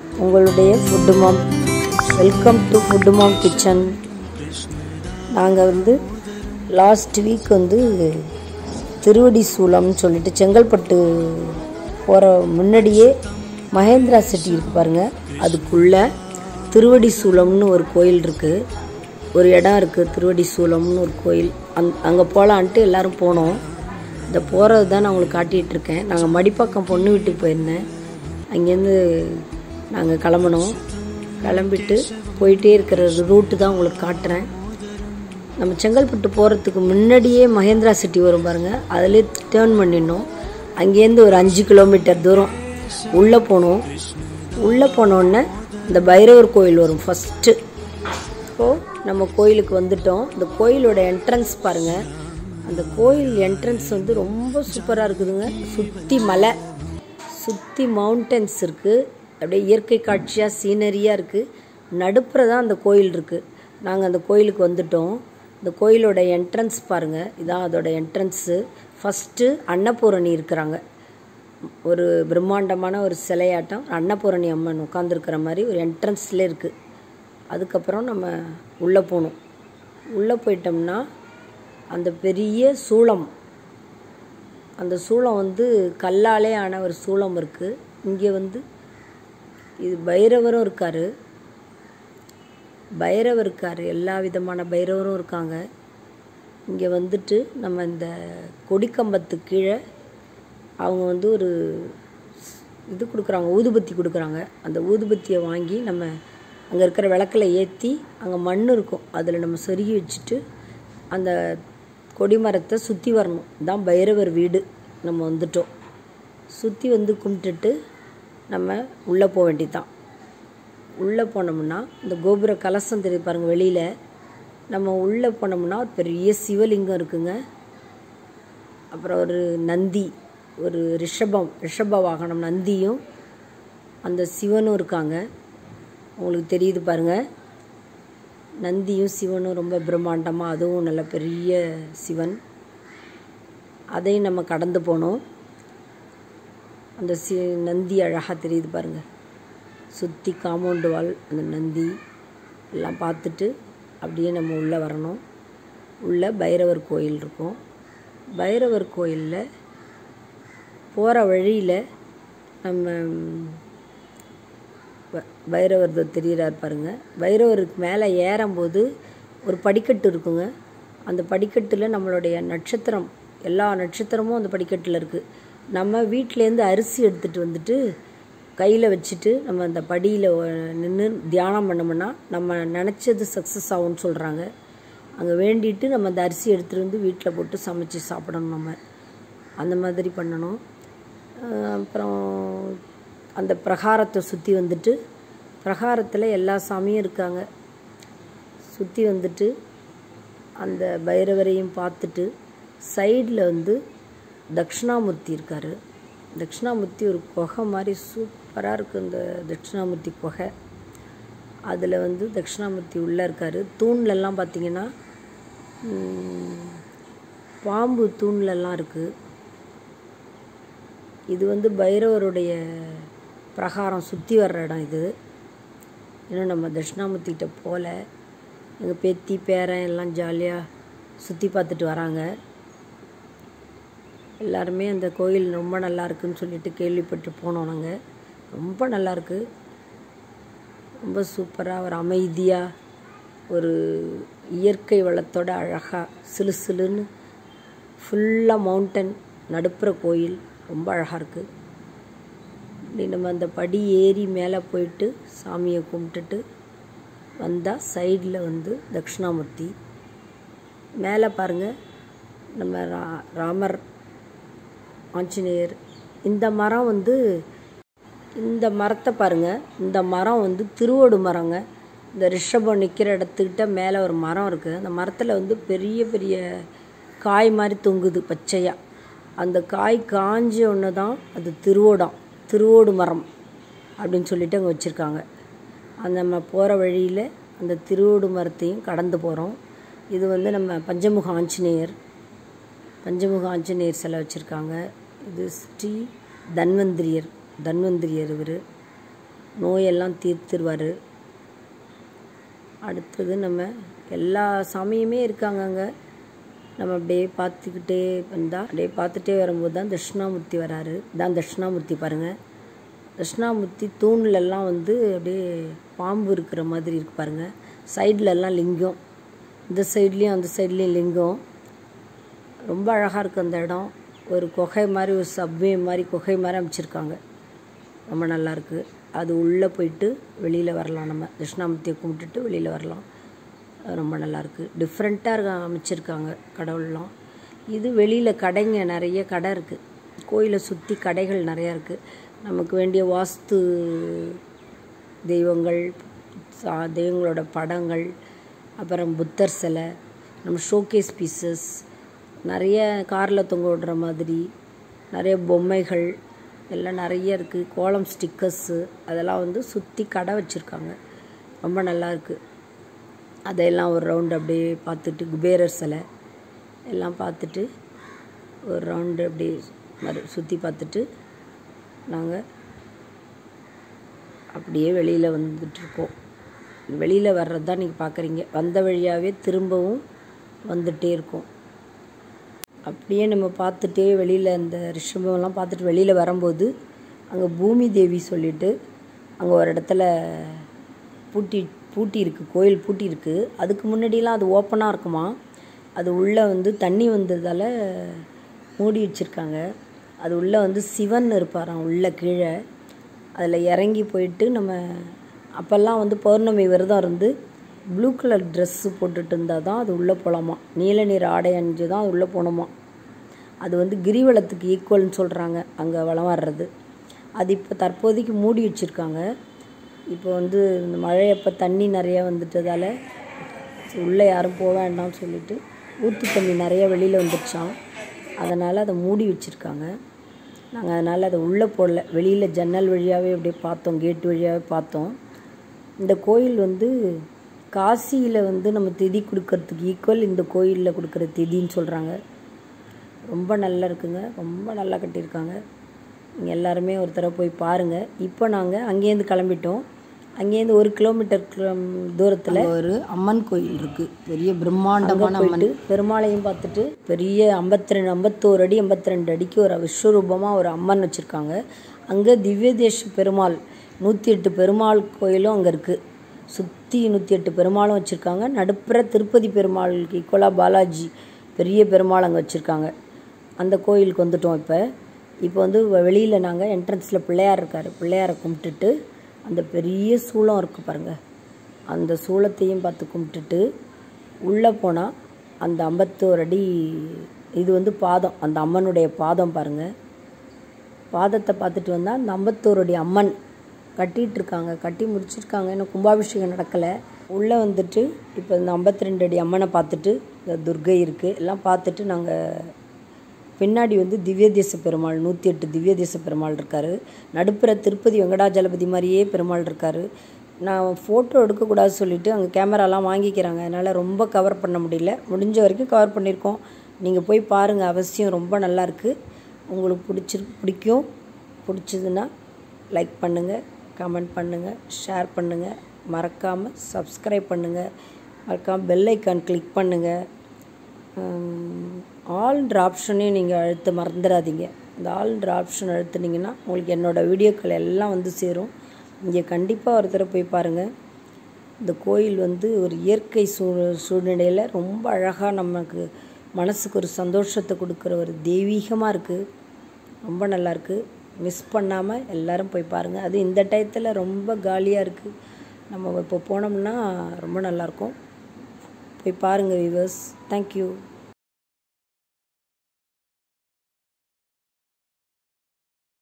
உங்களுடைய food mom welcome to food mom kitchen நாங்கள் வந்து லாஸ்ட் வீக் வந்து திருவடி சூளம்னு சொல்லிட்டு செங்கல்பட்டு போகிற முன்னாடியே மகேந்திரா சிட்டி இருக்கு பாருங்க அதுக்குள்ளே திருவடி சூளம்னு ஒரு கோயில் இருக்குது ஒரு இடம் இருக்குது திருவடி சூளம்னு ஒரு கோயில் அங் அங்கே போகலான்ட்டு எல்லாரும் போனோம் இந்த போகிறது தான் நான் உங்களுக்கு காட்டிகிட்டு இருக்கேன் நாங்கள் மடிப்பாக்கம் பொண்ணு வீட்டுக்கு போயிருந்தேன் அங்கேருந்து நாங்கள் கிளம்புனோம் கிளம்பிட்டு போயிட்டே இருக்கிற ரூட்டு தான் உங்களுக்கு காட்டுறேன் நம்ம செங்கல்பட்டு போகிறதுக்கு முன்னாடியே மகேந்திரா சிட்டி வரும் பாருங்கள் அதிலே டேர்ன் பண்ணிடணும் அங்கேருந்து ஒரு அஞ்சு கிலோமீட்டர் தூரம் உள்ளே போனோம் உள்ளே போனோடனே இந்த பைரவர் கோயில் வரும் ஃபஸ்ட்டு ஸோ நம்ம கோயிலுக்கு வந்துட்டோம் இந்த கோயிலோட என்ட்ரன்ஸ் பாருங்கள் அந்த கோயில் என்ட்ரன்ஸ் வந்து ரொம்ப சூப்பராக இருக்குதுங்க சுற்றி மலை சுற்றி மவுண்டன்ஸ் இருக்குது அப்படியே இயற்கை காட்சியாக சீனரியாக இருக்குது நடுப்புற தான் அந்த கோயில் இருக்குது நாங்கள் அந்த கோயிலுக்கு வந்துட்டோம் இந்த கோயிலோட என்ட்ரன்ஸ் பாருங்கள் இதான் அதோட என்ட்ரன்ஸு ஃபஸ்ட்டு அன்னபூரணி இருக்கிறாங்க ஒரு பிரம்மாண்டமான ஒரு சிலையாட்டம் அன்னபூரணி அம்மன் உட்காந்துருக்கிற மாதிரி ஒரு என்ட்ரன்ஸ்லேயே இருக்குது அதுக்கப்புறம் நம்ம உள்ளே போகணும் உள்ளே போயிட்டோம்னா அந்த பெரிய சூளம் அந்த சூளம் வந்து கல்லாலே ஆன ஒரு சூளம் இருக்குது இங்கே வந்து இது பைரவரும் இருக்கார் பைரவர் இருக்கார் எல்லா விதமான பைரவரும் இருக்காங்க இங்கே வந்துட்டு நம்ம இந்த கொடிக்கம்பத்து கீழே அவங்க வந்து ஒரு இது கொடுக்குறாங்க ஊதுபத்தி கொடுக்குறாங்க அந்த ஊதுபத்தியை வாங்கி நம்ம அங்கே இருக்கிற விளக்கில் ஏற்றி அங்கே மண் இருக்கும் அதில் நம்ம சொருகி வச்சுட்டு அந்த கொடிமரத்தை சுற்றி வரணும் தான் பைரவர் வீடு நம்ம வந்துட்டோம் சுற்றி வந்து கும்பிட்டுட்டு நம்ம உள்ளே போக வேண்டியதுதான் உள்ளே போனோம்னா இந்த கோபுர கலசம் தெரியுது பாருங்கள் வெளியில் நம்ம உள்ளே போனோம்னா ஒரு பெரிய சிவலிங்கம் இருக்குங்க அப்புறம் ஒரு நந்தி ஒரு ரிஷபம் ரிஷப வாகனம் நந்தியும் அந்த சிவனும் இருக்காங்க உங்களுக்கு தெரியுது பாருங்கள் நந்தியும் சிவனும் ரொம்ப பிரம்மாண்டமாக அதுவும் நல்ல பெரிய சிவன் அதையும் நம்ம கடந்து போனோம் அந்த சி நந்தி அழகாக தெரியுது பாருங்கள் சுற்றி காம்பவுண்டு வால் அந்த நந்தி எல்லாம் பார்த்துட்டு அப்படியே நம்ம உள்ளே வரணும் உள்ளே பைரவர் கோயில் இருக்கும் பைரவர் கோயிலில் போகிற வழியில் நம்ம ப- பைரவர் இதோ தெரிகிறார் பாருங்க பைரவருக்கு மேலே ஏறும்போது ஒரு படிக்கட்டு இருக்குங்க அந்த படிக்கட்டில் நம்மளுடைய நட்சத்திரம் எல்லா நட்சத்திரமும் அந்த படிக்கட்டில் இருக்குது நம்ம வீட்டிலேருந்து அரிசி எடுத்துகிட்டு வந்துட்டு கையில் வச்சுட்டு நம்ம அந்த படியில் நின்று தியானம் பண்ணோம்னா நம்ம நினச்சது சக்ஸஸ் ஆகும்னு சொல்கிறாங்க அங்கே வேண்டிட்டு நம்ம அந்த அரிசி எடுத்துகிட்டு வந்து வீட்டில் போட்டு சமைச்சு சாப்பிடணும் நம்ம அந்த மாதிரி பண்ணணும் அஹ் அப்புறம் அந்த பிரகாரத்தை சுற்றி வந்துட்டு பிரகாரத்தில் எல்லா சாமியும் இருக்காங்க சுற்றி வந்துட்டு அந்த பைரவரையும் பார்த்துட்டு சைடில் வந்து தட்சிணாமூர்த்தி இருக்கார் தட்சிணாமூர்த்தி ஒரு குகை மாதிரி சூப்பராக இருக்குது இந்த தட்சிணாமூர்த்தி குகை அதில் வந்து தட்சிணாமூர்த்தி உள்ளே இருக்கார் தூண்லெல்லாம் பார்த்தீங்கன்னா ம், பாம்பு தூண்லெல்லாம் இருக்குது இது வந்து பைரவருடைய பிரகாரம் சுற்றி வர்ற இடம் இது இன்னும் நம்ம தட்சிணாமூர்த்திகிட்ட போகல எங்கள் பேத்தி பேரன் எல்லாம் ஜாலியாக சுற்றி பார்த்துட்டு வராங்க எல்லாருமே அந்த கோயில் ரொம்ப நல்லா இருக்குன்னு சொல்லிட்டு கேள்விப்பட்டு போனோம் நாங்கள் ரொம்ப நல்லா இருக்கு ரொம்ப சூப்பராக ஒரு அமைதியாக ஒரு இயற்கை வளத்தோட அழகாக சிலு சிலுன்னு ஃபுல்லாக மவுண்டன் நடுப்புற கோயில் ரொம்ப அழகாக இருக்குது இப்படி நம்ம அந்த படி ஏறி மேலே போயிட்டு சாமியை கும்பிட்டுட்டு வந்தால் சைடில் வந்து தட்சிணாமூர்த்தி மேலே பாருங்கள் நம்ம ரா ராமர் ஆஞ்சநேயர் இந்த மரம் வந்து இந்த மரத்தை பாருங்கள் இந்த மரம் வந்து திருவோடு மரங்க இந்த ரிஷபம் நிற்கிற இடத்துக்கிட்ட மேலே ஒரு மரம் இருக்குது அந்த மரத்தில் வந்து பெரிய பெரிய காய் மாதிரி தொங்குது பச்சையாக அந்த காய் காஞ்ச ஒன்று தான் அது திருவோடம் திருவோடு மரம் அப்படின்னு சொல்லிட்டு அங்கே வச்சுருக்காங்க அந்த நம்ம போகிற வழியில் அந்த திருவோடு மரத்தையும் கடந்து போகிறோம் இது வந்து நம்ம பஞ்சமுக ஆஞ்சநேயர் பஞ்சமுக ஆஞ்சநேயர் சிலை வச்சுருக்காங்க இது ஸ்ரீ தன்வந்திரியர் தன்வந்திரியர் இவர் நோயெல்லாம் தீர்த்துருவார் அடுத்தது நம்ம எல்லா சாமியுமே இருக்காங்க அங்கே நம்ம அப்படியே பார்த்துக்கிட்டே வந்தால் அப்படியே பார்த்துட்டே வரும்போது தான் தட்சிணாமூர்த்தி வராரு தான் தட்சிணாமூர்த்தி பாருங்கள் தட்சிணாமூர்த்தி தூண்லெல்லாம் வந்து அப்படியே பாம்பு இருக்கிற மாதிரி இருக்கு பாருங்கள் சைட்லெல்லாம் லிங்கம் இந்த சைட்லேயும் அந்த சைட்லேயும் லிங்கம் ரொம்ப அழகாக இருக்குது அந்த இடம் ஒரு குகை மாதிரி ஒரு சப்வே மாதிரி குகை மாதிரி அமைச்சிருக்காங்க ரொம்ப நல்லாயிருக்கு அது உள்ளே போயிட்டு வெளியில் வரலாம் நம்ம தட்சிணாமூர்த்தியை கும்பிட்டுட்டு வெளியில் வரலாம் அது ரொம்ப நல்லாயிருக்கு டிஃப்ரெண்ட்டாக இருக்க அமைச்சிருக்காங்க கடவுள்லாம் இது வெளியில் கடைங்க நிறைய கடை இருக்குது கோயிலை சுற்றி கடைகள் நிறையா இருக்குது நமக்கு வேண்டிய வாஸ்து தெய்வங்கள் சா தெய்வங்களோட படங்கள் அப்புறம் புத்தர் சிலை நம்ம ஷோகேஸ் பீசஸ் நிறைய காரில் தொங்க விடுற மாதிரி நிறைய பொம்மைகள் எல்லாம் நிறைய இருக்குது கோலம் ஸ்டிக்கர்ஸு அதெல்லாம் வந்து சுற்றி கடை வச்சுருக்காங்க ரொம்ப நல்லா இருக்குது அதையெல்லாம் ஒரு ரவுண்டு அப்படியே பார்த்துட்டு குபேரர் சிலை எல்லாம் பார்த்துட்டு ஒரு ரவுண்டு அப்படியே மறு சுற்றி பார்த்துட்டு நாங்கள் அப்படியே வெளியில் வந்துட்டுருக்கோம் வெளியில் வர்றது தான் நீங்கள் பார்க்குறீங்க வந்த வழியாகவே திரும்பவும் வந்துட்டே இருக்கோம் அப்படியே நம்ம பார்த்துட்டே வெளியில் அந்த ரிஷபம்லாம் பார்த்துட்டு வெளியில் வரும்போது அங்கே பூமி தேவி சொல்லிட்டு அங்கே ஒரு இடத்துல பூட்டி பூட்டி இருக்குது கோயில் பூட்டி இருக்குது அதுக்கு முன்னாடிலாம் அது ஓப்பனாக இருக்குமா அது உள்ளே வந்து தண்ணி வந்ததால் மூடி வச்சுருக்காங்க அது உள்ளே வந்து சிவன் இருப்பாராம் உள்ளே கீழே அதில் இறங்கி போயிட்டு நம்ம அப்போல்லாம் வந்து பௌர்ணமி விரதம் இருந்து ப்ளூ கலர் ட்ரெஸ்ஸு போட்டுட்டு இருந்தால் தான் அது உள்ளே போகலாமா நீல நிற ஆடை அணிஞ்சு தான் அது உள்ளே போகணுமா அது வந்து கிரிவலத்துக்கு ஈக்குவல்னு சொல்கிறாங்க அங்கே வளம் வர்றது அது இப்போ தற்போதைக்கு மூடி வச்சுருக்காங்க இப்போ வந்து இந்த மழையப்போ தண்ணி நிறையா வந்துட்டதால் உள்ளே யாரும் போக வேண்டாம்னு சொல்லிட்டு ஊற்று தண்ணி நிறையா வெளியில் வந்துடுச்சான் அதனால் அதை மூடி வச்சுருக்காங்க நாங்கள் அதனால் அதை உள்ளே போடல வெளியில் ஜன்னல் வழியாகவே அப்படியே பார்த்தோம் கேட் வழியாகவே பார்த்தோம் இந்த கோயில் வந்து காசியில் வந்து நம்ம திதி கொடுக்கறதுக்கு ஈக்குவல் இந்த கோயிலில் கொடுக்குற திதின்னு சொல்கிறாங்க ரொம்ப நல்லா இருக்குங்க ரொம்ப நல்லா கட்டியிருக்காங்க நீங்கள் எல்லாருமே ஒரு தடவை போய் பாருங்கள் இப்போ நாங்கள் அங்கேருந்து கிளம்பிட்டோம் அங்கேருந்து ஒரு கிலோமீட்டர் தூரத்தில் ஒரு அம்மன் கோயில் இருக்குது பெரிய பிரம்மாண்டமான அம்மன் பெருமாளையும் பார்த்துட்டு பெரிய ஐம்பத்தி ரெண்டு ஐம்பத்தோரு அடி ஐம்பத்தி ரெண்டு அடிக்கு ஒரு விஸ்வரூபமாக ஒரு அம்மன் வச்சுருக்காங்க அங்கே திவ்யதேஷ பெருமாள் நூற்றி எட்டு பெருமாள் கோயிலும் அங்கே இருக்குது சுற்றி நூற்றி எட்டு பெருமாளும் வச்சுருக்காங்க நடுப்புற திருப்பதி பெருமாளுக்கு ஈக்குவலாக பாலாஜி பெரிய பெருமாள் அங்கே வச்சுருக்காங்க அந்த கோயிலுக்கு வந்துட்டோம் இப்போ இப்போ வந்து வெளியில் நாங்கள் என்ட்ரன்ஸில் பிள்ளையார் இருக்கார் பிள்ளையாரை கும்பிட்டுட்டு அந்த பெரிய சூளம் இருக்குது பாருங்கள் அந்த சூளத்தையும் பார்த்து கும்பிட்டுட்டு உள்ளே போனால் அந்த ஐம்பத்தோரு அடி இது வந்து பாதம் அந்த அம்மனுடைய பாதம் பாருங்கள் பாதத்தை பார்த்துட்டு வந்தால் அந்த ஐம்பத்தோரு அடி அம்மன் கட்டிகிட்டு இருக்காங்க கட்டி முடிச்சிருக்காங்க இன்னும் கும்பாபிஷேகம் நடக்கலை உள்ளே வந்துட்டு இப்போ இந்த ஐம்பத்தி ரெண்டு அடி அம்மனை பார்த்துட்டு இந்த துர்கை இருக்குது எல்லாம் பார்த்துட்டு நாங்கள் பின்னாடி வந்து திவ்யதேச பெருமாள் நூற்றி எட்டு திவ்யதேச பெருமாள் இருக்கார் நடுப்புற திருப்பதி வெங்கடாஜலபதி மாதிரியே பெருமாள் இருக்கார் நான் ஃபோட்டோ எடுக்கக்கூடாது சொல்லிவிட்டு அங்கே கேமராலாம் வாங்கிக்கிறாங்க அதனால் ரொம்ப கவர் பண்ண முடியல முடிஞ்ச வரைக்கும் கவர் பண்ணியிருக்கோம் நீங்கள் போய் பாருங்கள் அவசியம் ரொம்ப நல்லாயிருக்கு உங்களுக்கு பிடிச்சிருக்கு பிடிக்கும் பிடிச்சதுன்னா லைக் பண்ணுங்கள் கமெண்ட் பண்ணுங்கள் ஷேர் பண்ணுங்கள் மறக்காமல் சப்ஸ்கிரைப் பண்ணுங்கள் மறக்காமல் பெல் ஐக்கான் கிளிக் பண்ணுங்கள் ஆல்ன்ற ஆப்ஷனையும் நீங்கள் அழுத்த மறந்துடாதீங்க இந்த ஆல்ன்ற ஆப்ஷன் அழுத்துனீங்கன்னா உங்களுக்கு என்னோடய வீடியோக்கள் எல்லாம் வந்து சேரும் இங்கே கண்டிப்பாக ஒரு தடவை போய் பாருங்கள் இந்த கோயில் வந்து ஒரு இயற்கை சூ சூழ்நிலையில் ரொம்ப அழகாக நமக்கு மனசுக்கு ஒரு சந்தோஷத்தை கொடுக்குற ஒரு தெய்வீகமாக இருக்குது ரொம்ப நல்லாயிருக்கு மிஸ் பண்ணாமல் எல்லோரும் போய் பாருங்கள் அது இந்த டயத்தில் ரொம்ப காலியாக இருக்குது நம்ம இப்போ போனோம்னா ரொம்ப நல்லாயிருக்கும் போய் பாருங்கள் விவர்ஸ் தேங்க்யூ